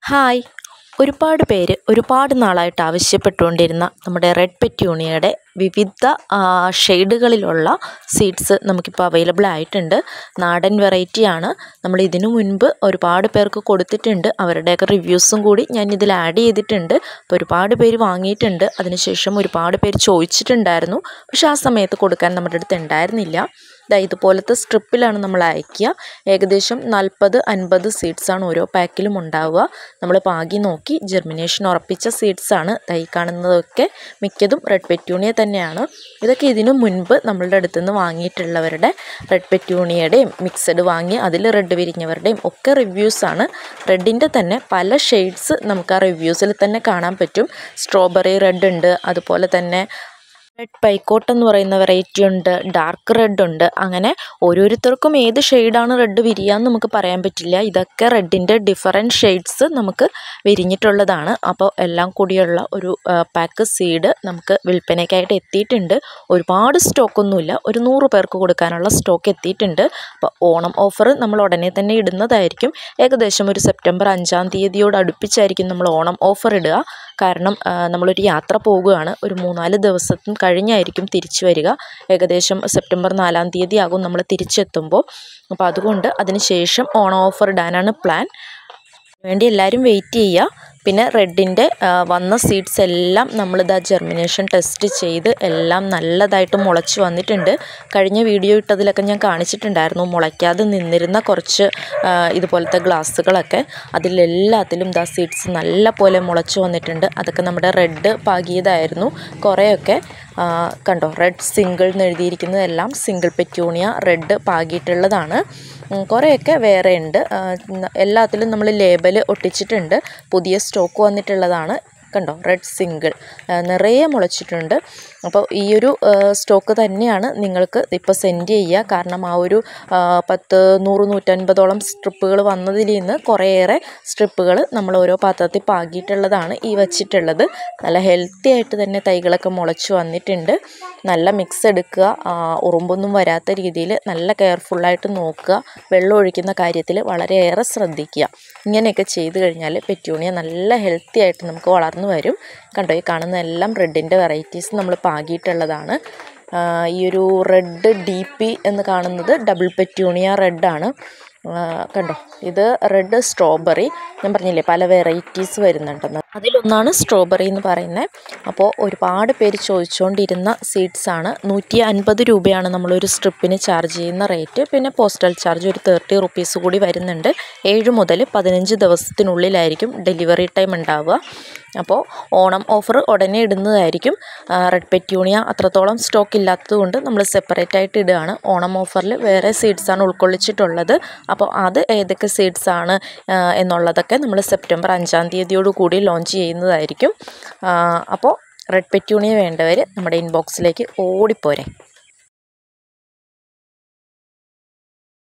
hi ഒരുപാട് പേര് ഒരുപാട് നാളായിട്ട് ആവശ്യപ്പെട്ടുകൊണ്ടിരുന്ന നമ്മുടെ റെഡ് പെറ്റ്യൂണിയയുടെ വിവിധ ഷെയ്ഡുകളിലുള്ള സീഡ്സ് നമുക്കിപ്പോൾ അവൈലബിൾ ആയിട്ടുണ്ട് നാടൻ വെറൈറ്റിയാണ് നമ്മൾ ഇതിനു മുൻപ് ഒരുപാട് പേർക്ക് കൊടുത്തിട്ടുണ്ട് അവരുടെയൊക്കെ റിവ്യൂസും കൂടി ഞാൻ ഇതിൽ ആഡ് ചെയ്തിട്ടുണ്ട് അപ്പോൾ ഒരുപാട് പേര് വാങ്ങിയിട്ടുണ്ട് അതിനുശേഷം ഒരുപാട് പേര് ചോദിച്ചിട്ടുണ്ടായിരുന്നു പക്ഷേ ആ സമയത്ത് കൊടുക്കാൻ നമ്മുടെ അടുത്ത് ഉണ്ടായിരുന്നില്ല ദാ ഇതുപോലത്തെ സ്ട്രിപ്പിലാണ് നമ്മൾ അയക്കുക ഏകദേശം നാൽപ്പത് അൻപത് സീഡ്സാണ് ഓരോ പാക്കിലും ഉണ്ടാവുക നമ്മൾ പാകി നോക്കി ജെർമിനേഷൻ ഉറപ്പിച്ച സീഡ്സാണ് ദാ ഈ കാണുന്നതൊക്കെ മിക്കതും റെഡ് പെറ്റ്യൂണിയ തന്നെയാണ് ഇതൊക്കെ ഇതിനു മുൻപ് നമ്മളുടെ അടുത്ത് നിന്ന് വാങ്ങിയിട്ടുള്ളവരുടെ റെഡ് പെറ്റ്യൂണിയയുടെയും മിക്സഡ് വാങ്ങി അതിൽ റെഡ് വിരിഞ്ഞവരുടെയും ഒക്കെ റിവ്യൂസാണ് റെഡിൻ്റെ തന്നെ പല ഷെയ്ഡ്സ് നമുക്ക് ആ റിവ്യൂസിൽ തന്നെ കാണാൻ പറ്റും സ്ട്രോബെറി റെഡ് ഉണ്ട് അതുപോലെ തന്നെ റെഡ് പൈക്കോട്ട് എന്ന് പറയുന്ന വെറൈറ്റി ഉണ്ട് ഡാർക്ക് റെഡ് ഉണ്ട് അങ്ങനെ ഓരോരുത്തർക്കും ഏത് ഷെയ്ഡാണ് റെഡ് വിരിയാന്ന് നമുക്ക് പറയാൻ പറ്റില്ല ഇതൊക്കെ റെഡിൻ്റെ ഡിഫറെൻറ്റ് ഷെയ്ഡ്സ് നമുക്ക് വിരിഞ്ഞിട്ടുള്ളതാണ് അപ്പോൾ എല്ലാം കൂടിയുള്ള ഒരു പാക്ക് സീഡ് നമുക്ക് വിൽപ്പനയ്ക്കായിട്ട് എത്തിയിട്ടുണ്ട് ഒരുപാട് സ്റ്റോക്കൊന്നുമില്ല ഒരു നൂറ് പേർക്ക് കൊടുക്കാനുള്ള സ്റ്റോക്ക് എത്തിയിട്ടുണ്ട് അപ്പോൾ ഓണം ഓഫർ നമ്മൾ ഉടനെ തന്നെ ഇടുന്നതായിരിക്കും ഏകദേശം ഒരു സെപ്റ്റംബർ അഞ്ചാം തീയതിയോട് അടുപ്പിച്ചായിരിക്കും നമ്മൾ ഓണം ഓഫർ ഇടുക കാരണം നമ്മളൊരു യാത്ര പോകുകയാണ് ഒരു മൂന്നാല് ദിവസത്തിന് കഴിഞ്ഞായിരിക്കും തിരിച്ചു വരിക ഏകദേശം സെപ്റ്റംബർ നാലാം തീയതി ആകും നമ്മൾ തിരിച്ചെത്തുമ്പോൾ അപ്പോൾ അതുകൊണ്ട് അതിന് ശേഷം ഓണം ഓഫർ ഇടാനാണ് പ്ലാൻ വേണ്ടി എല്ലാവരും വെയിറ്റ് ചെയ്യുക പിന്നെ റെഡിൻ്റെ വന്ന സീഡ്സ് എല്ലാം നമ്മളിതാ ജെർമിനേഷൻ ടെസ്റ്റ് ചെയ്ത് എല്ലാം നല്ലതായിട്ട് മുളച്ച് വന്നിട്ടുണ്ട് കഴിഞ്ഞ വീഡിയോ ഇട്ടതിലൊക്കെ ഞാൻ കാണിച്ചിട്ടുണ്ടായിരുന്നു മുളയ്ക്കാതെ നിന്നിരുന്ന കുറച്ച് ഇതുപോലത്തെ ഗ്ലാസ്സുകളൊക്കെ അതിലെല്ലാത്തിലും ദാ സീഡ്സ് നല്ല പോലെ മുളച്ച് വന്നിട്ടുണ്ട് അതൊക്കെ നമ്മുടെ റെഡ് പാകിയതായിരുന്നു കുറേയൊക്കെ കണ്ടോ റെഡ് സിംഗിൾ എന്ന് എഴുതിയിരിക്കുന്നതെല്ലാം സിംഗിൾ പെറ്റ്യൂണിയ റെഡ് പാകിയിട്ടുള്ളതാണ് കുറേയൊക്കെ വേറെ ഉണ്ട് എല്ലാത്തിലും നമ്മൾ ലേബൽ ഒട്ടിച്ചിട്ടുണ്ട് പുതിയ സ്റ്റോക്ക് വന്നിട്ടുള്ളതാണ് കണ്ടോ റെഡ് സിംഗിൾ നിറയെ മുളച്ചിട്ടുണ്ട് അപ്പോൾ ഈ ഒരു സ്റ്റോക്ക് തന്നെയാണ് നിങ്ങൾക്ക് ഇപ്പോൾ സെൻഡ് ചെയ്യുക കാരണം ആ ഒരു പത്ത് നൂറ് നൂറ്റൻപതോളം സ്ട്രിപ്പുകൾ വന്നതിൽ നിന്ന് കുറേയേറെ സ്ട്രിപ്പുകൾ നമ്മൾ ഓരോ പാത്രത്തിൽ പാകിയിട്ടുള്ളതാണ് ഈ വച്ചിട്ടുള്ളത് നല്ല ഹെൽത്തി ആയിട്ട് തന്നെ തൈകളൊക്കെ മുളച്ച് വന്നിട്ടുണ്ട് നല്ല മിക്സ് എടുക്കുക ഉറുമ്പൊന്നും വരാത്ത രീതിയിൽ നല്ല കെയർഫുള്ളായിട്ട് നോക്കുക വെള്ളം ഒഴിക്കുന്ന കാര്യത്തിൽ വളരെയേറെ ശ്രദ്ധിക്കുക ഇങ്ങനെയൊക്കെ ചെയ്ത് കഴിഞ്ഞാൽ പെറ്റ്യൂണിയ നല്ല ഹെൽത്തി ആയിട്ട് നമുക്ക് വളർന്നു വരും കണ്ടോ ഈ കാണുന്ന എല്ലാം റെഡിൻ്റെ വെറൈറ്റീസ് നമ്മൾ പാകിയിട്ടുള്ളതാണ് ഈ ഒരു റെഡ് ഡി പി എന്ന് കാണുന്നത് ഡബിൾ പെറ്റ്യൂണിയ റെഡാണ് കണ്ടോ ഇത് റെഡ് സ്ട്രോബെറി ഞാൻ പറഞ്ഞില്ലേ പല വെറൈറ്റീസ് വരുന്നുണ്ടെന്ന് അതിലൊന്നാണ് സ്ട്രോബെറി എന്ന് പറയുന്നത് അപ്പോൾ ഒരുപാട് പേര് ചോദിച്ചുകൊണ്ടിരുന്ന സീഡ്സാണ് നൂറ്റി അൻപത് രൂപയാണ് നമ്മളൊരു സ്ട്രിപ്പിന് ചാർജ് ചെയ്യുന്ന റേറ്റ് പിന്നെ പോസ്റ്റൽ ചാർജ് ഒരു തേർട്ടി റുപ്പീസ് കൂടി വരുന്നുണ്ട് ഏഴ് മുതൽ പതിനഞ്ച് ദിവസത്തിനുള്ളിലായിരിക്കും ഡെലിവറി ടൈം ഉണ്ടാവുക അപ്പോൾ ഓണം ഓഫർ ഉടനെ ഇടുന്നതായിരിക്കും റെഡ് പെറ്റ്യൂണിയ അത്രത്തോളം സ്റ്റോക്ക് ഇല്ലാത്തതുകൊണ്ട് നമ്മൾ സെപ്പറേറ്റ് ആയിട്ട് ഇടുകയാണ് ഓണം ഓഫറിൽ വേറെ സീഡ്സാണ് ഉൾക്കൊള്ളിച്ചിട്ടുള്ളത് അപ്പോൾ അത് ഏതൊക്കെ സീഡ്സാണ് എന്നുള്ളതൊക്കെ നമ്മൾ സെപ്റ്റംബർ അഞ്ചാം തീയതിയോട് കൂടി ലോഞ്ച് ചെയ്യുന്നതായിരിക്കും അപ്പോൾ റെഡ് പെറ്റ്യൂണിയ വേണ്ടവർ നമ്മുടെ ഇൻബോക്സിലേക്ക് ഓടിപ്പോരെ